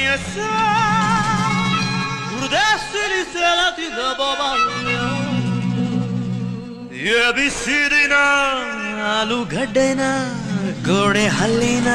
sa Urdesilise latida babanya ಎಬಿಸಿದಿನ ಆಲೂಗಡ್ಡೆನ ಗೋಡೆ ಹಲ್ಲಿನ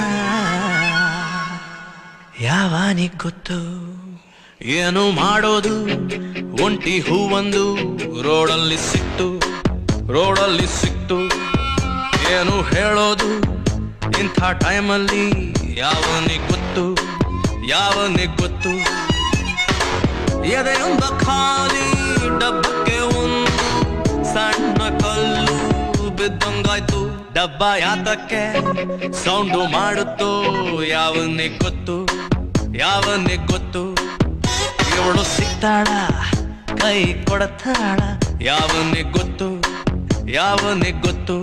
ಯಾವಾನಿಗ್ ಗೊತ್ತು ಏನು ಮಾಡೋದು ಒಂಟಿ ಹೂವೊಂದು ರೋಡಲ್ಲಿ ಸಿಕ್ತು ರೋಡಲ್ಲಿ ಸಿಕ್ತು ಏನು ಹೇಳೋದು ಇಂಥ ಟೈಮಲ್ಲಿ ಯಾವನಿಗ್ ಗೊತ್ತು ಯಾವನಿಗ್ ಗೊತ್ತು ಎದೆಯೊಂದ ಖಾಲಿ ಡಬ್ಬಕ್ಕೆ ಒಂದು ಸಣ್ಣ ಕಲ್ಲು ಬಿದ್ದಂಗಾಯ್ತು ಡಬ್ಬ ಯಾತಕ್ಕೆ ಸೌಂಡು ಮಾಡುತ್ತೋ ಯಾವನಿಗ್ ಗೊತ್ತು ಯಾವನಿಗ್ ಗೊತ್ತು ಇವಳು ಸಿಗ್ತಾಳ ಕೈ ಕೊಡತಾಳ ಯಾವನಿಗ್ ಗೊತ್ತು ಯಾವನಿಗ್ ಗೊತ್ತು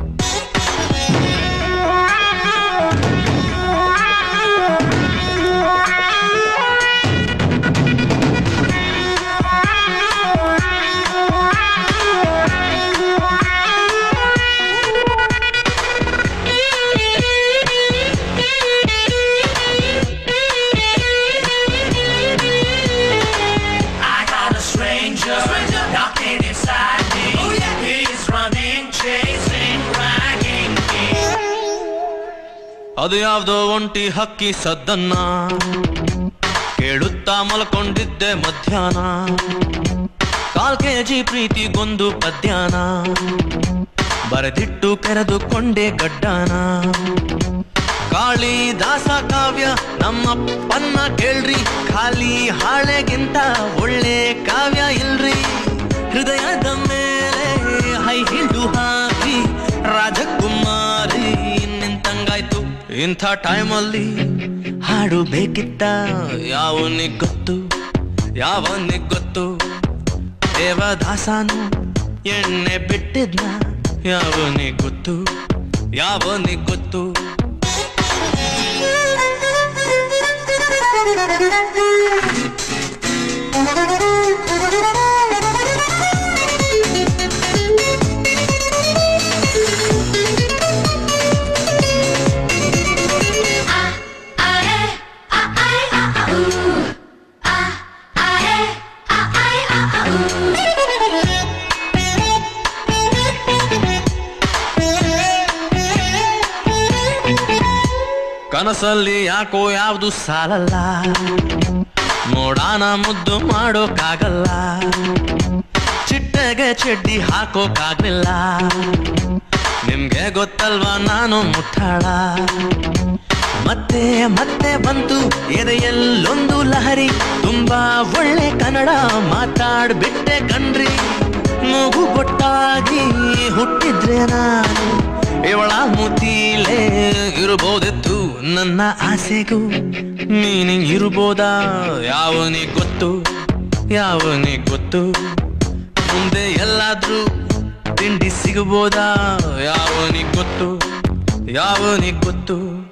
I got a stranger, knocking inside me. He's running, chasing, dragging me. ಅದು ಯಾವ್ದೋ ಒಂಟಿ ಹಕ್ಕಿ ಸದ್ದನ್ನ ಕೇಳುತ್ತಾ ಮಲ್ಕೊಂಡಿದ್ದೆ ಮಧ್ಯಾಹ್ನ ಕಾಲ್ ಕೆಜಿ ಪ್ರೀತಿಗೊಂದು ಪದ್ಯಾನ ಬರೆದಿಟ್ಟು ಕೆರೆದುಕೊಂಡೆ ಗಡ್ಡಾನ ಕಾಳಿದಾಸ ಕಾವ್ಯ ನಮ್ಮಪ್ಪನ್ನ ಕೇಳ್ರಿ ಖಾಲಿ ಹಾಳೆಗಿಂತ ಒಳ್ಳೆ ಕಾವ್ಯ ಇಲ್ರಿ ಹೃದಯದ ಮೇಲೆ ಹೈ ಹಿಂಡು ಹಾಕಿ ರಾಜಕುಮಾರಿ ನಿಂತಂಗಾಯ್ತು ಇಂಥ ಟೈಮಲ್ಲಿ ಹಾಡು ಬೇಕಿತ್ತ ಯಾವನಿಗ್ ಗೊತ್ತು ಯಾವನಿಗ್ ಗೊತ್ತು ದೇವದಾಸನು ಎಣ್ಣೆ ಬಿಟ್ಟಿದ್ನ ಯಾವನಿಗ್ ಗೊತ್ತು ಯಾವನಿಗ್ ಗೊತ್ತು ಕನಸಲ್ಲಿ ಯಾಕೋ ಯಾವ್ದು ಸಾಲಲ್ಲ ನೋಡಾನ ಮುದ್ದು ಮಾಡೋಕ್ಕಾಗಲ್ಲ ಚಿಟ್ಟೆಗೆ ಚೆಡ್ಡಿ ಹಾಕೋಕ್ಕಾಗ್ಲಿಲ್ಲ ನಿಮ್ಗೆ ಗೊತ್ತಲ್ವಾ ನಾನು ಮುಟ್ಟಾಳ ಮತ್ತೆ ಮತ್ತೆ ಬಂತು ಎದೆಯಲ್ಲೊಂದು ಲಹರಿ ತುಂಬಾ ಒಳ್ಳೆ ಕನ್ನಡ ಮಾತಾಡ್ಬಿಟ್ಟೆ ಕಣ್ರಿ ಮೂಗು ಬೊಟ್ಟಾಗಿ ಹುಟ್ಟಿದ್ರೆ ನಾನು ಇವಳ ಮುತೀಲೇ ಇರಬಹುದಿತ್ತು ನನ್ನ ಆಸೆಗೂ ಮೀನಿಂಗ್ ಇರ್ಬೋದಾ ಯಾವನಿಗ್ ಗೊತ್ತು ಯಾವನಿಗ್ ಗೊತ್ತು ಮುಂದೆ ಎಲ್ಲಾದ್ರೂ ತಿಂಡಿ ಸಿಗಬೋದಾ ಯಾವನಿಗ್ ಗೊತ್ತು ಯಾವನಿಗ್ ಗೊತ್ತು